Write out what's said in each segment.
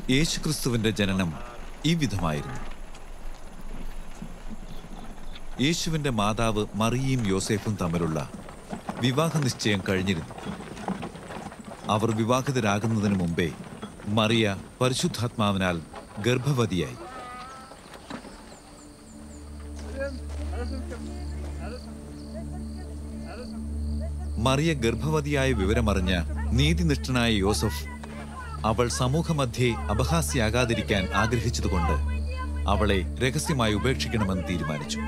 യേശുക്രിസ്തുവിന്റെ ജനനം ഈ വിധമായിരുന്നു യേശുവിന്റെ മാതാവ് മറിയയും യോസേഫും തമ്മിലുള്ള വിവാഹ നിശ്ചയം കഴിഞ്ഞിരുന്നു അവർ വിവാഹിതരാകുന്നതിന് മുമ്പേ മറിയ പരിശുദ്ധാത്മാവിനാൽ ഗർഭവതിയായി മറിയ ഗർഭവതിയായ വിവരമറിഞ്ഞ നീതിനിഷ്ഠനായ യോസഫ് അവൾ സമൂഹമധ്യേ അപഹാസ്യാകാതിരിക്കാൻ ആഗ്രഹിച്ചതുകൊണ്ട് അവളെ രഹസ്യമായി ഉപേക്ഷിക്കണമെന്ന് തീരുമാനിച്ചു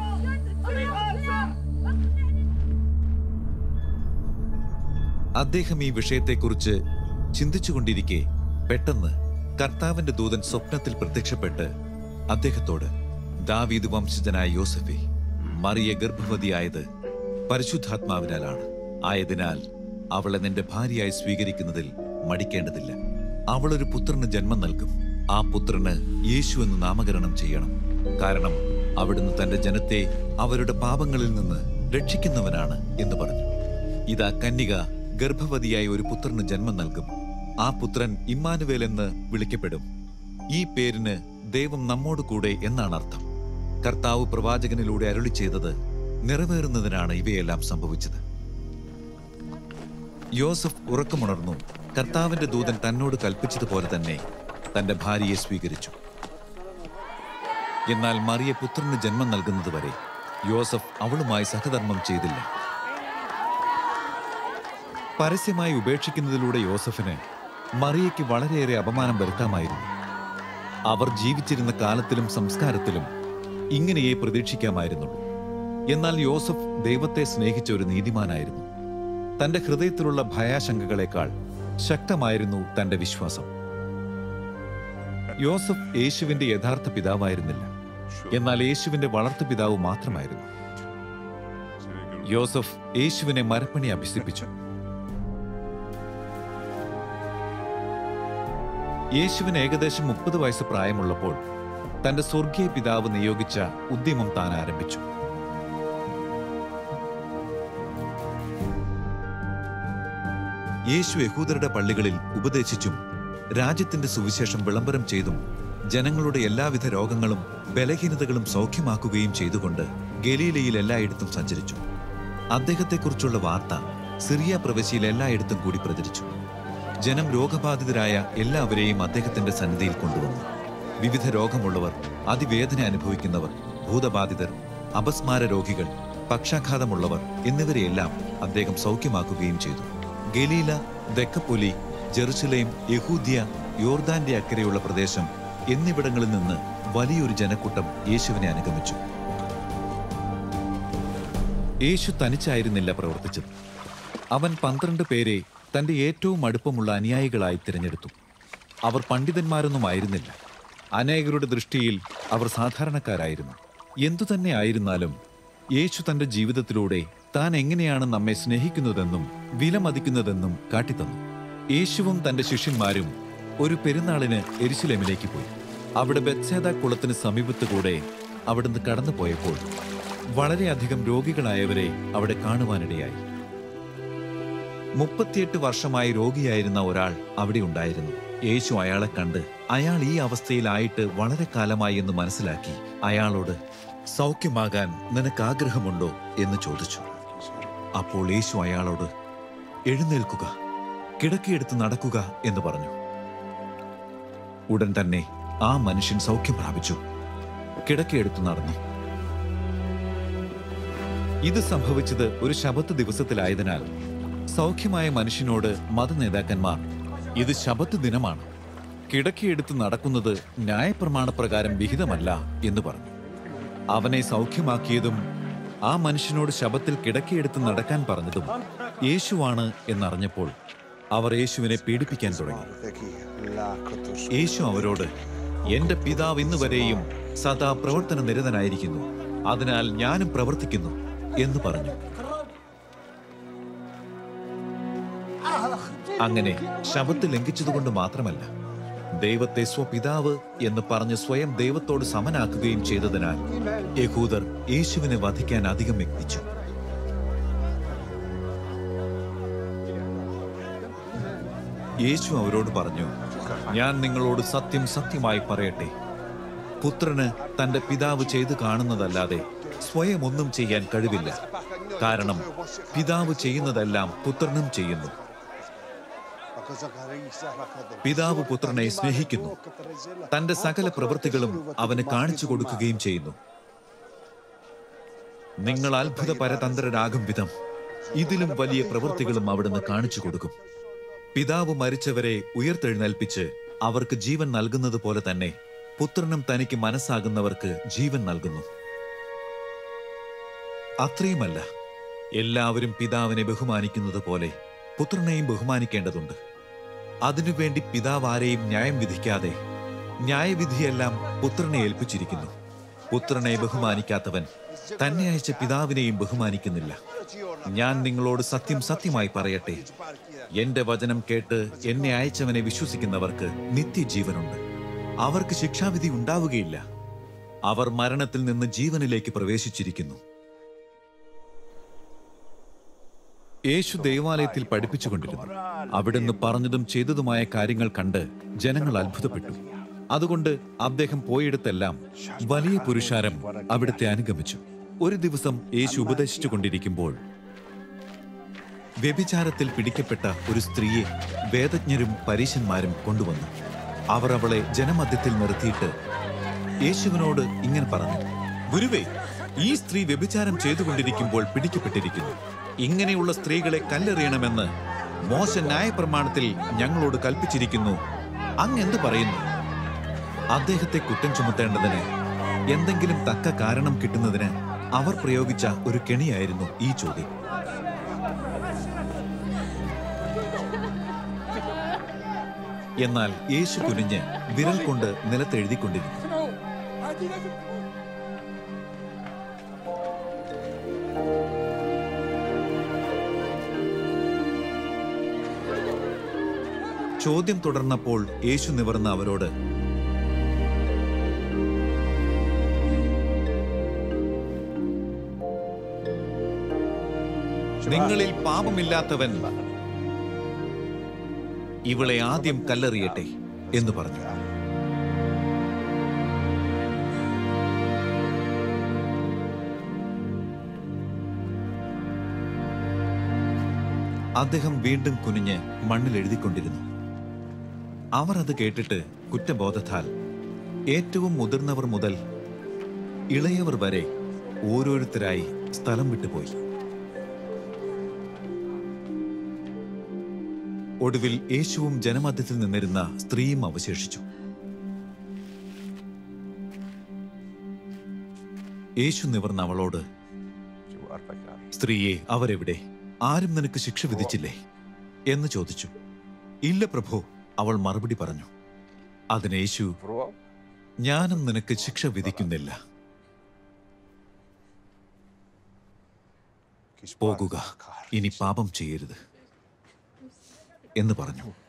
അദ്ദേഹം ഈ വിഷയത്തെക്കുറിച്ച് ചിന്തിച്ചുകൊണ്ടിരിക്കെ പെട്ടെന്ന് കർത്താവിന്റെ ദൂതൻ സ്വപ്നത്തിൽ പ്രത്യക്ഷപ്പെട്ട് അദ്ദേഹത്തോട് ദാവീദ് വംശജനായ യോസഫെ മറിയ ഗർഭവതിയായത് പരിശുദ്ധാത്മാവിനാലാണ് ആയതിനാൽ അവളെ നിന്റെ ഭാര്യയായി സ്വീകരിക്കുന്നതിൽ മടിക്കേണ്ടതില്ല അവളൊരു പുത്രന് ജന്മം നൽകും ആ പുത്രന് യേശു എന്ന് നാമകരണം ചെയ്യണം കാരണം അവിടുന്ന് തന്റെ ജനത്തെ അവരുടെ പാപങ്ങളിൽ നിന്ന് രക്ഷിക്കുന്നവനാണ് എന്ന് പറഞ്ഞു ഇതാ കന്യക ഗർഭവതിയായ ഒരു പുത്രന് ജന്മം നൽകും ആ പുത്രൻ ഇമ്മാനുവേൽ എന്ന് വിളിക്കപ്പെടും ഈ പേരിന് ദൈവം നമ്മോട് കൂടെ എന്നാണ് അർത്ഥം കർത്താവ് പ്രവാചകനിലൂടെ അരുളി ചെയ്തത് നിറവേറുന്നതിനാണ് ഇവയെല്ലാം സംഭവിച്ചത് യോസഫ് ഉറക്കമുണർന്നു കർത്താവിന്റെ ദൂതൻ തന്നോട് കൽപ്പിച്ചതുപോലെ തന്നെ തന്റെ ഭാര്യയെ സ്വീകരിച്ചു എന്നാൽ മറിയ പുത്രന് ജന്മം നൽകുന്നതുവരെ യോസഫ് അവളുമായി സഹധർമ്മം ചെയ്തില്ല പരസ്യമായി ഉപേക്ഷിക്കുന്നതിലൂടെ യോസഫിന് മറിയയ്ക്ക് വളരെയേറെ അപമാനം വരുത്താമായിരുന്നു അവർ ജീവിച്ചിരുന്ന കാലത്തിലും സംസ്കാരത്തിലും ഇങ്ങനെയേ പ്രതീക്ഷിക്കാമായിരുന്നുള്ളൂ എന്നാൽ യോസഫ് ദൈവത്തെ സ്നേഹിച്ച ഒരു നീതിമാനായിരുന്നു തന്റെ ഹൃദയത്തിലുള്ള ഭയാശങ്കകളെക്കാൾ ശക്തമായിരുന്നു തന്റെ വിശ്വാസം യോസഫ് യേശുവിന്റെ യഥാർത്ഥ പിതാവായിരുന്നില്ല എന്നാൽ യേശുവിന്റെ വളർത്തു പിതാവ് മാത്രമായിരുന്നു യോസഫ് യേശുവിനെ മരപ്പണി അഭ്യസിപ്പിച്ചു യേശുവിന് ഏകദേശം മുപ്പത് വയസ്സ് പ്രായമുള്ളപ്പോൾ തന്റെ സ്വർഗീയ പിതാവ് നിയോഗിച്ച ഉദ്യമം താൻ ആരംഭിച്ചു യേശു യഹൂദരുടെ പള്ളികളിൽ ഉപദേശിച്ചും രാജ്യത്തിന്റെ സുവിശേഷം വിളംബരം ചെയ്തും ജനങ്ങളുടെ എല്ലാവിധ രോഗങ്ങളും ബലഹീനതകളും സൗഖ്യമാക്കുകയും ചെയ്തുകൊണ്ട് ഗലീലയിൽ എല്ലായിടത്തും സഞ്ചരിച്ചു അദ്ദേഹത്തെക്കുറിച്ചുള്ള വാർത്ത സിറിയ പ്രവശ്യയിൽ എല്ലായിടത്തും കൂടി പ്രചരിച്ചു ജനം രോഗബാധിതരായ എല്ലാവരെയും അദ്ദേഹത്തിന്റെ സന്നിധിയിൽ കൊണ്ടുവന്നു വിവിധ രോഗമുള്ളവർ അതിവേദന അനുഭവിക്കുന്നവർ ഭൂതബാധിതർ അപസ്മാര രോഗികൾ പക്ഷാഘാതമുള്ളവർ എന്നിവരെയെല്ലാം അദ്ദേഹം സൗഖ്യമാക്കുകയും ചെയ്തു ഗലീല ദക്കപ്പൊലി ജെറുസലേം യഹൂദ്യ യോർദാന്റെ അക്കരെയുള്ള പ്രദേശം എന്നിവിടങ്ങളിൽ നിന്ന് വലിയൊരു ജനക്കൂട്ടം യേശുവിനെ അനുഗമിച്ചു യേശു തനിച്ചായിരുന്നില്ല പ്രവർത്തിച്ചത് അവൻ പന്ത്രണ്ട് പേരെ തന്റെ ഏറ്റവും അടുപ്പമുള്ള അനുയായികളായി തിരഞ്ഞെടുത്തു അവർ പണ്ഡിതന്മാരൊന്നും ആയിരുന്നില്ല അനേകരുടെ ദൃഷ്ടിയിൽ അവർ സാധാരണക്കാരായിരുന്നു എന്തുതന്നെ ആയിരുന്നാലും യേശു തന്റെ ജീവിതത്തിലൂടെ താൻ എങ്ങനെയാണ് നമ്മെ സ്നേഹിക്കുന്നതെന്നും വിലമതിക്കുന്നതെന്നും കാട്ടിത്തന്നു യേശുവും തന്റെ ശിഷ്യന്മാരും ഒരു പെരുന്നാളിന് എരിശിലേമിലേക്ക് പോയി അവിടെ ബത്സേദ കുളത്തിന് സമീപത്ത് കൂടെ അവിടുന്ന് കടന്നുപോയപ്പോൾ വളരെയധികം രോഗികളായവരെ അവിടെ കാണുവാനിടയായി മുപ്പത്തിയെട്ട് വർഷമായി രോഗിയായിരുന്ന ഒരാൾ അവിടെ ഉണ്ടായിരുന്നു യേശു അയാളെ കണ്ട് അയാൾ ഈ അവസ്ഥയിലായിട്ട് വളരെ കാലമായി എന്ന് മനസ്സിലാക്കി അയാളോട് സൗഖ്യമാകാൻ നിനക്ക് ആഗ്രഹമുണ്ടോ എന്ന് ചോദിച്ചു അപ്പോൾ യേശു അയാളോട് എഴുന്നേൽക്കുക കിടക്കയെടുത്ത് നടക്കുക എന്ന് പറഞ്ഞു ഉടൻ തന്നെ ആ മനുഷ്യൻ സൗഖ്യം പ്രാപിച്ചു കിടക്കയെടുത്ത് നടന്നു ഇത് സംഭവിച്ചത് ഒരു ശബത്ത് ദിവസത്തിലായതിനാൽ സൗഖ്യമായ മനുഷ്യനോട് മതനേതാക്കന്മാർ ഇത് ശബത്ത് ദിനമാണ് കിടക്കയെടുത്ത് നടക്കുന്നത് ന്യായപ്രമാണപ്രകാരം വിഹിതമല്ല എന്ന് പറഞ്ഞു അവനെ സൗഖ്യമാക്കിയതും ആ മനുഷ്യനോട് ശബത്തിൽ കിടക്കയെടുത്ത് നടക്കാൻ പറഞ്ഞതും യേശുവാണ് എന്നറിഞ്ഞപ്പോൾ അവർ യേശുവിനെ പീഡിപ്പിക്കാൻ തുടങ്ങി യേശു അവരോട് എന്റെ പിതാവ് ഇന്ന് വരെയും സദാ പ്രവർത്തന നിരതനായിരിക്കുന്നു അതിനാൽ ഞാനും പ്രവർത്തിക്കുന്നു എന്ന് പറഞ്ഞു അങ്ങനെ ശബത്ത് ലംഘിച്ചതുകൊണ്ട് മാത്രമല്ല ദൈവത്തെ സ്വപിതാവ് എന്ന് പറഞ്ഞ് സ്വയം ദൈവത്തോട് സമനാക്കുകയും ചെയ്തതിനാൽ യഹൂദർ യേശുവിനെ വധിക്കാൻ അധികം യത്നിച്ചു യേശു അവരോട് പറഞ്ഞു ഞാൻ നിങ്ങളോട് സത്യം സത്യമായി പറയട്ടെ പുത്രന് തന്റെ പിതാവ് ചെയ്തു കാണുന്നതല്ലാതെ സ്വയം ഒന്നും ചെയ്യാൻ കഴിവില്ല കാരണം പിതാവ് ചെയ്യുന്നതെല്ലാം പുത്രനും ചെയ്യുന്നു പിതാവ് പുത്രനെ സ്നേഹിക്കുന്നു തന്റെ സകല പ്രവൃത്തികളും അവന് കാണിച്ചു കൊടുക്കുകയും ചെയ്യുന്നു നിങ്ങൾ അത്ഭുത പരതന്ത്രരാകും വിധം ഇതിലും വലിയ പ്രവൃത്തികളും അവിടുന്ന് കാണിച്ചു കൊടുക്കും പിതാവ് മരിച്ചവരെ ഉയർത്തെഴുന്നേൽപ്പിച്ച് അവർക്ക് ജീവൻ നൽകുന്നത് പോലെ തന്നെ പുത്രനും തനിക്ക് മനസ്സാകുന്നവർക്ക് ജീവൻ നൽകുന്നു അത്രയുമല്ല എല്ലാവരും പിതാവിനെ ബഹുമാനിക്കുന്നത് പോലെ പുത്രനെയും ബഹുമാനിക്കേണ്ടതുണ്ട് അതിനുവേണ്ടി പിതാവ് ആരെയും ന്യായം വിധിക്കാതെ ന്യായവിധിയെല്ലാം പുത്രനെ ഏൽപ്പിച്ചിരിക്കുന്നു പുത്രനെ ബഹുമാനിക്കാത്തവൻ തന്നെ അയച്ച പിതാവിനെയും ബഹുമാനിക്കുന്നില്ല ഞാൻ നിങ്ങളോട് സത്യം സത്യമായി പറയട്ടെ എന്റെ വചനം കേട്ട് എന്നെ അയച്ചവനെ വിശ്വസിക്കുന്നവർക്ക് നിത്യജീവനുണ്ട് അവർക്ക് ശിക്ഷാവിധി ഉണ്ടാവുകയില്ല അവർ മരണത്തിൽ നിന്ന് ജീവനിലേക്ക് പ്രവേശിച്ചിരിക്കുന്നു യേശു ദേവാലയത്തിൽ പഠിപ്പിച്ചുകൊണ്ടിരുന്നു അവിടുന്ന് പറഞ്ഞതും ചെയ്തതുമായ കാര്യങ്ങൾ കണ്ട് ജനങ്ങൾ അത്ഭുതപ്പെട്ടു അതുകൊണ്ട് അദ്ദേഹം പോയിടത്തെല്ലാം വലിയ പുരുഷാരം അവിടുത്തെ അനുഗമിച്ചു ഒരു ദിവസം യേശു ഉപദേശിച്ചു കൊണ്ടിരിക്കുമ്പോൾ വ്യഭിചാരത്തിൽ പിടിക്കപ്പെട്ട ഒരു സ്ത്രീയെ വേദജ്ഞരും പരീശന്മാരും കൊണ്ടുവന്നു അവർ അവളെ ജനമധ്യത്തിൽ നിർത്തിയിട്ട് യേശുവിനോട് ഇങ്ങനെ പറഞ്ഞു ഗുരുവേ ഈ സ്ത്രീ വ്യഭിചാരം ചെയ്തുകൊണ്ടിരിക്കുമ്പോൾ പിടിക്കപ്പെട്ടിരിക്കുന്നു ഇങ്ങനെയുള്ള സ്ത്രീകളെ കല്ലെറിയണമെന്ന് മോശ ന്യായപ്രമാണത്തിൽ ഞങ്ങളോട് കൽപ്പിച്ചിരിക്കുന്നു അങ്ങ് എന്ത് പറയുന്നു അദ്ദേഹത്തെ കുറ്റം ചുമത്തേണ്ടതിന് എന്തെങ്കിലും തക്ക കാരണം കിട്ടുന്നതിന് അവർ പ്രയോഗിച്ച ഒരു കെണിയായിരുന്നു ഈ ചോദ്യം എന്നാൽ യേശു കുനിഞ്ഞ് വിരൽ കൊണ്ട് നിലത്തെഴുതിക്കൊണ്ടിരുന്നു ചോദ്യം തുടർന്നപ്പോൾ യേശു നിവർന്ന അവരോട് നിങ്ങളിൽ പാപമില്ലാത്തവൻ ഇവളെ ആദ്യം കല്ലെറിയട്ടെ എന്ന് പറഞ്ഞു അദ്ദേഹം വീണ്ടും കുനിഞ്ഞ് മണ്ണിൽ എഴുതിക്കൊണ്ടിരുന്നു അവർ അത് കേട്ടിട്ട് കുറ്റബോധത്താൽ ഏറ്റവും മുതിർന്നവർ മുതൽ ഇളയവർ വരെ ഓരോരുത്തരായി സ്ഥലം വിട്ടുപോയി ഒടുവിൽ യേശുവും ജനമധ്യത്തിൽ നിന്നിരുന്ന സ്ത്രീയും അവശേഷിച്ചു യേശു നിവർന്ന അവളോട് സ്ത്രീയെ അവരെവിടെ ആരും നിനക്ക് ശിക്ഷ വിധിച്ചില്ലേ എന്ന് ചോദിച്ചു ഇല്ല പ്രഭു അവൾ മറുപടി പറഞ്ഞു അതിന് യേശു ഞാനും നിനക്ക് ശിക്ഷ വിധിക്കുന്നില്ല പോകുക ഇനി പാപം ചെയ്യരുത് എന്ന് പറഞ്ഞു